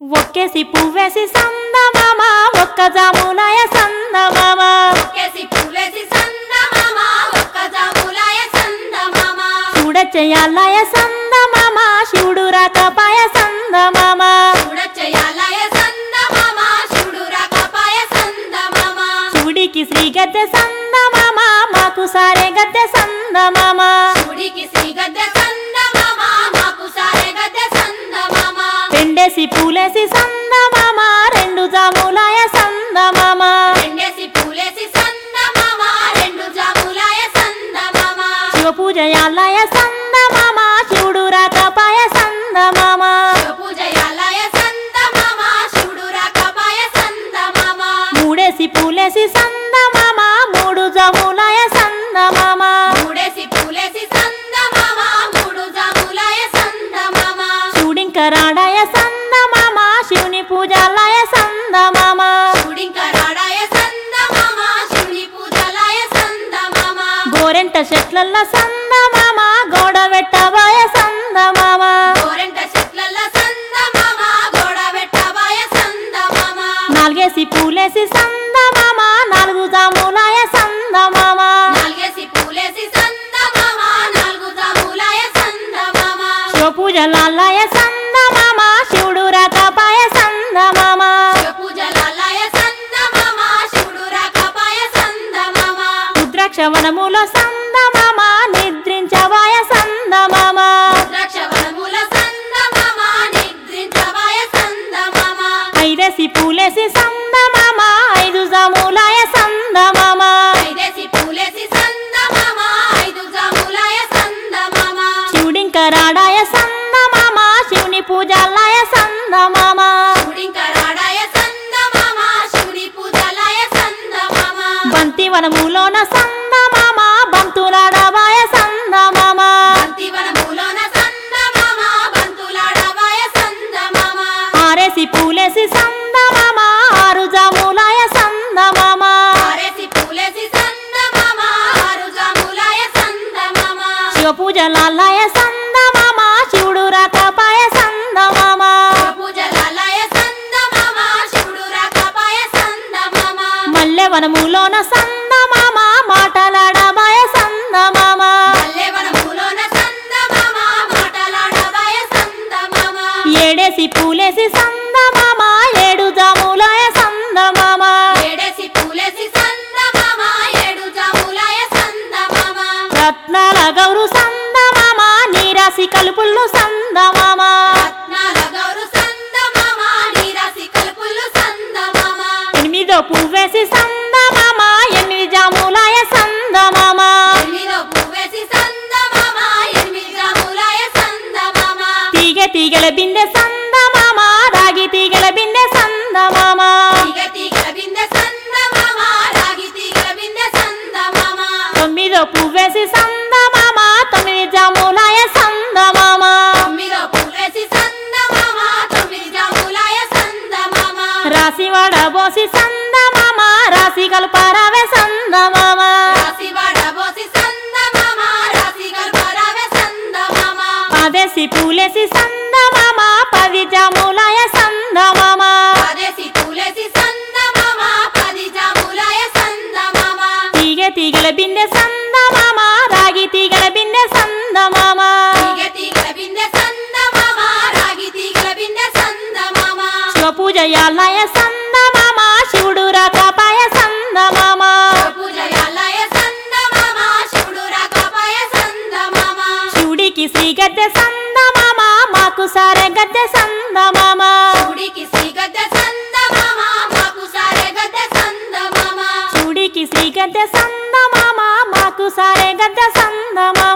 ఒక్కేసి పువ్వేసి సందమామ ఒక్క జాములాయ సందమామ ఒక్కేసి పువ్వేసి సందమామ, ఒక్క జాములాయ సందమామ. చూడచెయ్యాలయ సందమామ శివుడు రాకపాయ సందమామ చూడొచ్చయాలయ సందమామ, శివుడు రాకపాయ సందమామ. శివుడికి శ్రీ గద్దె సందమామ మాకు సారే గద్దె సందమామ శివుడికి శ్రీ గద్దె సందమామ, మాకు సారె గద్దె సందమామ. పెండేసి పూలేసి సందమామ రెండు జాములాయ సందమామ రెండేసి పూలేసి సందమామ, రెండు జాములాయ సందమామ. శివ పూజయాలయ సందమామ శివుడు రాకపాయ సందమామ పూజయాలయ సందమామ, శివుడు రాకపాయ సందమామ. మూడేసి పూలేసి సందమామ మూడు జాములాయ సందమామ మూడేసి పూలేసి సందమామ, మూడు జాములాయ సందమామ. శివుడింక రాడాయ సందమామ శివుని పూజాలయ సందమామ శివుడింక రాడాయ సందమామ, శివుని పూజలాయ సందమామ. గోరెంట చెట్లల్ల సందమామ గోడ వెట్టబాయ సందమామ గోరెంట చెట్లల్ల సందమామ, గోడ వెట్టబాయ సందమామ. నాలుగేసి పూలేసి సందమామ నాలుగు జాములాయ సందమామ నాలుగేసి పూలేసి సందమామ, నాలుగు జాములాయ సందమామ. శివ పూజలాలయ సందమామ శివుడు రాకపాయ సందమామ పూజలాలయ సందమామ, శివుడు రాకపాయ సందమామ. రుద్రాక్ష వనములో సందమామ నిద్రించవాయ సందమామ ద్రాక్షవనముల సందమామ, నిద్రించవాయ సందమామ. ఐదేసి పూలేసి సందమామ ఐదు జాములాయ సందమామ ఐదేసి పూలేసి సందమామ, ఐదు జాములాయ సందమామ. శివుడింక రాడాయ సందమామ శివుని పూజాలయ సందమామ శివుడింక రాడాయ సందమామ, శివుడి పూజలాయ సందమామ. బంతి వనములోన సందమామ బంతులాడవాయ సందమామ బంతివనములోన సందమామ, బంతులాడవాయ సందమామ. ఆరేసి పూలేసి సందమామ ఆరు జాములాయ సందమామ ఆరేసి పూలేసి సందమామ, ఆరు జాములాయ సందమామ. శివ పూజలాలయ సందమామ శివుడు రాకపాయ సందమామ పూజలాలయ సందమామ, శివుడు రాకపాయ సందమామ. మల్లె వనములోన సందమామ మాటలాడబాయ సందమామ మల్లెవనములోన సందమామ, మాటలాడవాయ సందమామ. ఏడేసి పూలేసి సందమామ ఏడు జాములాయ సందమామ ఏడేసి పూలేసి సందమామ, ఏడు జాములాయ సందమామ. రత్నాల గౌరు సందమామ నీరాసి కలుపుళ్ళు సందమామ రత్నాల గౌరు సందమామ, నీరాసి కలుపులు సందమామ. ఎనిమిదో పువ్వేసి సందమామ ఎనిమిది జాములాయ సందమామ ఎనిమిదో పువ్వేసి సందమామ, ఎనిమిది జాములాయ సందమామ. తీగె తీగల బిందె సందమామ రాగి తీగల బిందె సందమామ తీగ తీగల బిందె సందమామ, రాగి తీగల బిందె సందమామ. తొమ్మిదో పువ్వేసి సందమామ తొమ్మిది జాములాయ సందమామ తొమ్మిదో పువ్వేసి సందమామ, తొమ్మిది జాములాయ సందమామ. రాసి వడబోసి సందమామ రాసి కల్పరావే సందమామ రాసి వడబోసి సందమామ, రాసి గల్పరావే సందమామ. పదేసి పూలేసి సందమామ పది జాములాయ సందమామ పదేసి పూలేసి సందమామ, పది జాములాయ సందమామ. తీగె తీగల బిందె సందమామ రాగి తీగల బిందె సందమామ తీగ తీగల బిందె సందమామ, రాగి తీగల బిందె సందమామ. శివ పూజయాలయ సందమామ శివుడు రాకపాయ సందమామ పూజయాలయ సందమామ, శివుడు రాకపాయ సందమామ. శివుడికి శ్రీ గద్దె సందమామ మాకు సారె గద్దె సందమామ శివుడికి శ్రీ గద్దె సందమామ, మాకు సారె గద్దె సందమామ. శివుడికి శ్రీ గద్దె సందమామ మాకు సారె గద్దె సందమామ